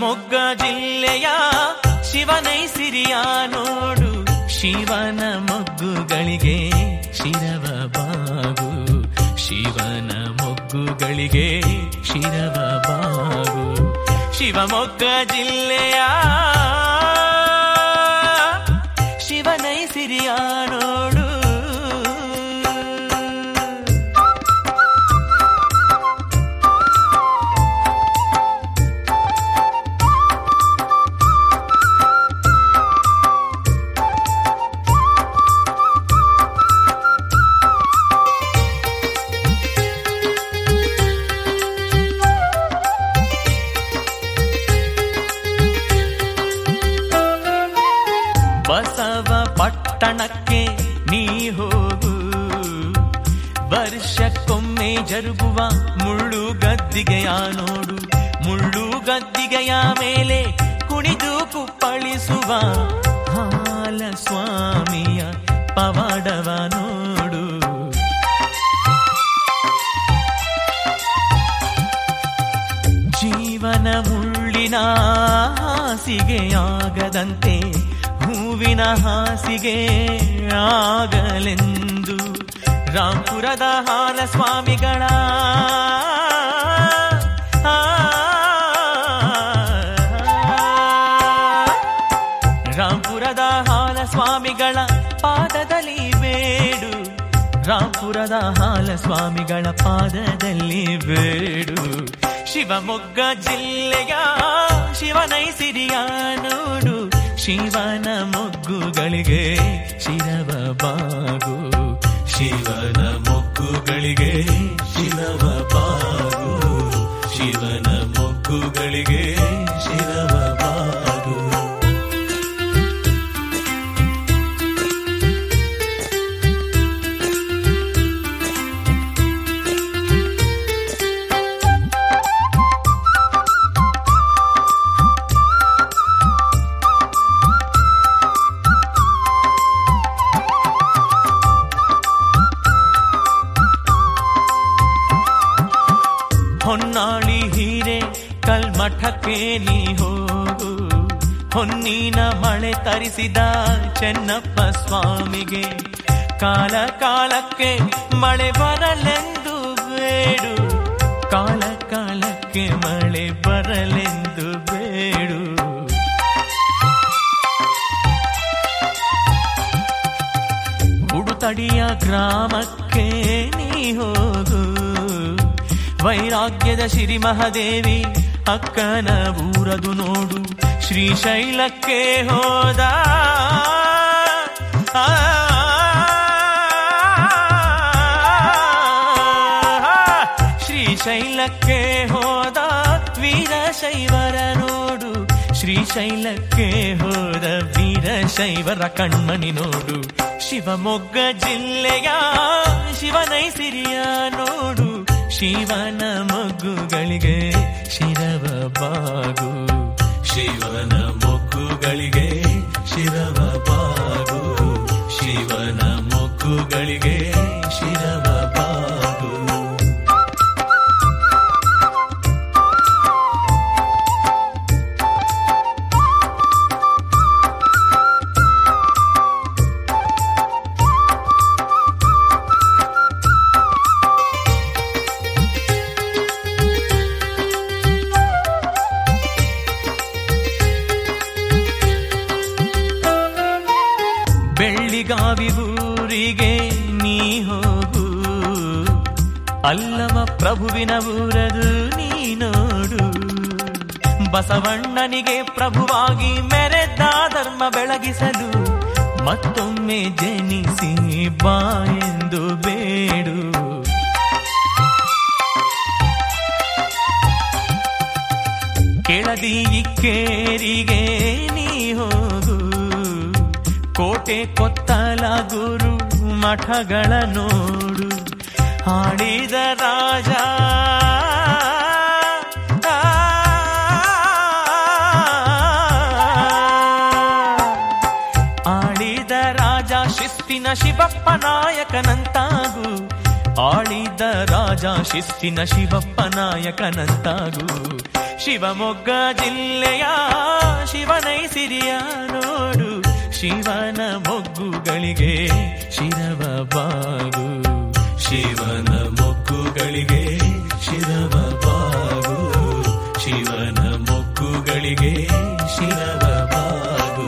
ಶಿವಮೊಗ್ಗ ಜಿಲ್ಲೆಯ ಶಿವನೈ ಸಿರಿಯ ನೋಡು ಶಿವನ ಮೊಗ್ಗುಗಳಿಗೆ ಶಿರವ ಬಾಗು ಶಿವನ ಮೊಗ್ಗುಗಳಿಗೆ ಶಿರವ ಬಾಗು ಶಿವಮೊಗ್ಗ ಜಿಲ್ಲೆಯ ಶಿವನೈ ಸಿರಿಯ ನೋಡು ಬಸವ ಪಟ್ಟಣಕ್ಕೆ ನೀ ಹೋಗು ವರ್ಷಕ್ಕೊಮ್ಮೆ ಜರುಗುವ ಮುಳ್ಳು ಗದ್ದಿಗೆಯ ನೋಡು ಮುಳ್ಳು ಗದ್ದಿಗೆಯ ಮೇಲೆ ಕುಣಿದು ಕುಪ್ಪಳಿಸುವ ಹಾಲ ಸ್ವಾಮಿಯ ಪವಾಡವ ನೋಡು ಜೀವನ ಮುಳ್ಳಿನ ಹಾಸಿಗೆಯಾಗದಂತೆ ಹೂವಿನ ಹಾಸಿಗೆ ಆಗಲೆಂದು ರಾಂಪುರದ ಹಾಲ ಸ್ವಾಮಿಗಳ ಆ, ರಾಂಪುರದ ಹಾಲ ಸ್ವಾಮಿಗಳ ಪಾದದಲ್ಲಿ ಬೇಡು ರಾಂಪುರದ ಹಾಲ ಸ್ವಾಮಿಗಳ ಪಾದದಲ್ಲಿ ಬೇಡು ಶಿವಮೊಗ್ಗ ಜಿಲ್ಲೆಯ ಶಿವನೈ ಸಿರಿಯ ನೋಡು ಶಿವನ ಮೊಗ್ಗುಗಳಿಗೆ ಶಿರವ ಬಾಗು ಶಿವನ ಮೊಗ್ಗುಗಳಿಗೆ ಶಿರವ ಬಾಗು ಶಿವನ ಮೊಗ್ಗುಗಳಿಗೆ ಶಿರವ ಬಾಗು ಹೊನ್ನಾಳಿ ಹೀರೆ ಕಲ್ಮಠಕ್ಕೆ ನೀ ಹೋಗು ಹೊನ್ನಿನ ಮಳೆ ತರಿಸಿದ ಚೆನ್ನಪ್ಪ ಸ್ವಾಮಿಗೆ ಕಾಲ ಕಾಲಕ್ಕೆ ಮಳೆ ಬರಲೆಂದು ಬೇಡು ಕಾಲ ಕಾಲಕ್ಕೆ ಮಳೆ ಬರಲೆಂದು ಬೇಡು ಉಡುತಡಿಯ ಗ್ರಾಮಕ್ಕೆ ನೀ ಹೋಗು ವೈರಾಗ್ಯದ ಶ್ರೀ ಮಹಾದೇವಿ ಅಕ್ಕನ ಊರದು ನೋಡು ಶ್ರೀಶೈಲಕ್ಕೆ ಹೋದ ಆ, ಶ್ರೀಶೈಲಕ್ಕೆ ಹೋದ ವೀರಶೈವರ ನೋಡು ಶ್ರೀಶೈಲಕ್ಕೆ ಹೋದ ವೀರಶೈವರ ಕಣ್ಮಣಿ ನೋಡು ಶಿವಮೊಗ್ಗ ಜಿಲ್ಲೆಯ ಶಿವನೈ ಸಿರಿಯ ನೋಡು ಶಿವನ ಮೊಗ್ಗುಗಳಿಗೆ ಶಿರವ ಬಾಗು ಶಿವನ ಮೊಗ್ಗುಗಳಿಗೆ ಶಿರವ ಬಾಗು ಶಿವನ ಮೊಗ್ಗುಗಳಿಗೆ ಶಿರವ ಬಾಗು ಬೆಳ್ಳಿಗಾವಿ ಊರಿಗೆ ನೀ ಹೋಗು ಅಲ್ಲಮ ಪ್ರಭುವಿನ ಊರದು ನೀ ನೋಡು ಬಸವಣ್ಣನಿಗೆ ಪ್ರಭುವಾಗಿ ಮೆರೆದ ಧರ್ಮ ಬೆಳಗಿಸಲು ಮತ್ತೊಮ್ಮೆ ಜನಿಸಿ ಬಾ ಎಂದು ಬೇಡು ಕೆಳದಿ ಇಕ್ಕೇರಿಗೆ ನೀ ಹೋಗು ಕೋಟೆ ಕೊತ್ತಲ ಗುರು ಮಠಗಳ ನೋಡು ಆಡಿದ ರಾಜ ಆಳಿದ ರಾಜ ಶಿಸ್ತಿನ ಶಿವಪ್ಪ ನಾಯಕನಂತಾಗು ಆಳಿದ ರಾಜ ಶಿಸ್ತಿನ ಶಿವಪ್ಪ ನಾಯಕನಂತಾಗು ಶಿವಮೊಗ್ಗ ಜಿಲ್ಲೆಯ ಶಿವನೈ ಸಿರಿಯ ನೋಡು ಶಿವನ ಮೊಗ್ಗುಗಳಿಗೆ ಶಿರವ ಬಾಗು ಶಿವನ ಮೊಗ್ಗುಗಳಿಗೆ ಶಿರವ ಬಾಗು ಶಿವನ ಮೊಗ್ಗುಗಳಿಗೆ ಶಿರವ ಬಾಗು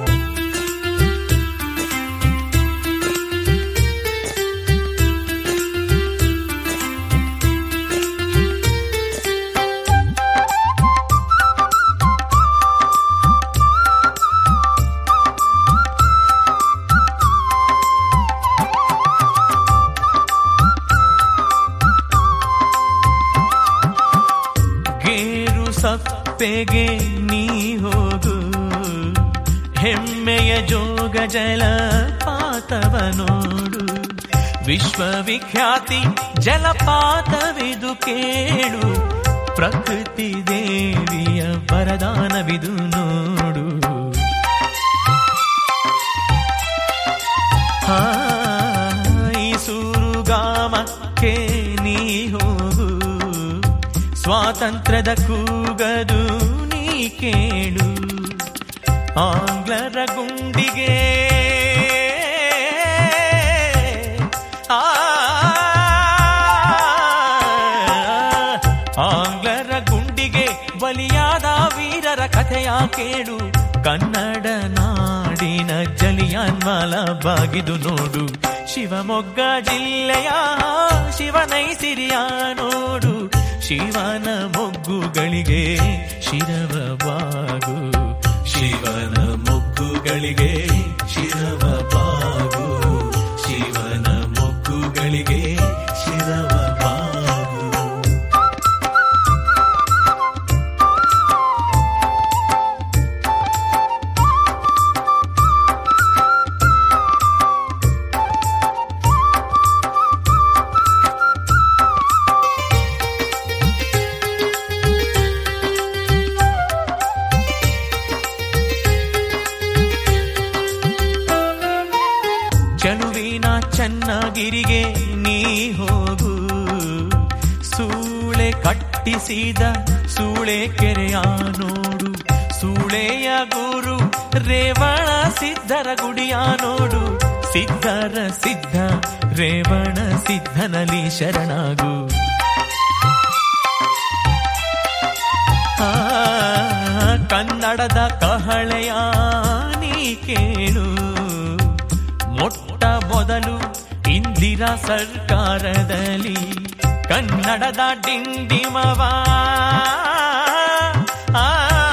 ಗೇರು ಸಪ್ಪೆಗೆ ನೀ ಹೋಗು ಹೆಮ್ಮೆಯ ಜೋಗ ಜಲಪಾತವ ನೋಡು ವಿಶ್ವವಿಖ್ಯಾತಿ ಜಲಪಾತವಿದು ಕೇಳು ಪ್ರಕೃತಿ ದೇವಿಯ ವರದಾನವಿದು ನೋಡು ಹಾ, ಈ ಸೂರುಗಾಮಕ್ಕೆ ನೀ ಹೋಗು ಸ್ವಾತಂತ್ರ್ಯದ ಕೂಗದು ನೀ ಕೇಳು ಆಂಗ್ಲರ ಗುಂಡಿಗೆ ಆ, ಆಂಗ್ಲರ ಗುಂಡಿಗೆ ಬಲಿಯಾದ ವೀರರ ಕಥೆಯ ಕೇಳು ಕನ್ನಡ ನಾಡಿನ ಜಲಿಯಾನ್ವಾಲ ಬಾಗಿದು ನೋಡು ಶಿವಮೊಗ್ಗ ಜಿಲ್ಲೆಯ ಶಿವನೈ ಸಿರಿಯ ನೋಡು ಶಿವನ ಮೊಗ್ಗುಗಳಿಗೆ ಶಿರವ ಬಾಗು ಶಿವನ ಮೊಗ್ಗುಗಳಿಗೆ ಶಿರವ ಬಾಗು ಶಿವನ ಮೊಗ್ಗುಗಳಿಗೆ ಶಿರವ ಬಾಗು ಚಲುವಿನ ಚನ್ನಗಿರಿಗೆ ನೀ ಹೋಗು ಸೂಳೆ ಕಟ್ಟಿಸಿದ ಸೂಳೆ ಕೆರೆಯ ನೋಡು ಸೂಳೆಯ ಗುರು ರೇವಣ ಸಿದ್ಧರ ಗುಡಿಯ ನೋಡು ಸಿದ್ಧರ ಸಿದ್ಧ ರೇವಣ ಸಿದ್ಧನಲ್ಲಿ ಶರಣಾಗು ಆ, ಕನ್ನಡದ ಕಹಳೆಯ ನೀ ಕೇಳು ಮೊಟ್ಟ ಮೊದಲು ಇಂದಿರಾ ಸರ್ಕಾರದಲ್ಲಿ ಕನ್ನಡದ ಡಿಂಡಿಮವ ಆ,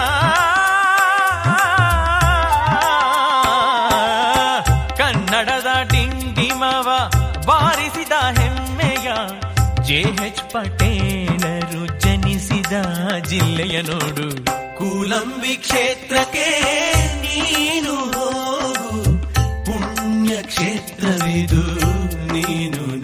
ಕನ್ನಡದ ಡಿಂಡಿಮವ ಬಾರಿಸಿದ ಹೆಮ್ಮೆಯ ಜೆ ಎಚ್ ಪಟೇಲರು ಜನಿಸಿದ ಜಿಲ್ಲೆಯ ನೋಡು ಕೂಲಂಬಿ ಕ್ಷೇತ್ರಕ್ಕೆ ನೀನು ಹೋಗು ಪುಣ್ಯ ಕ್ಷೇತ್ರವಿದು ನೀನು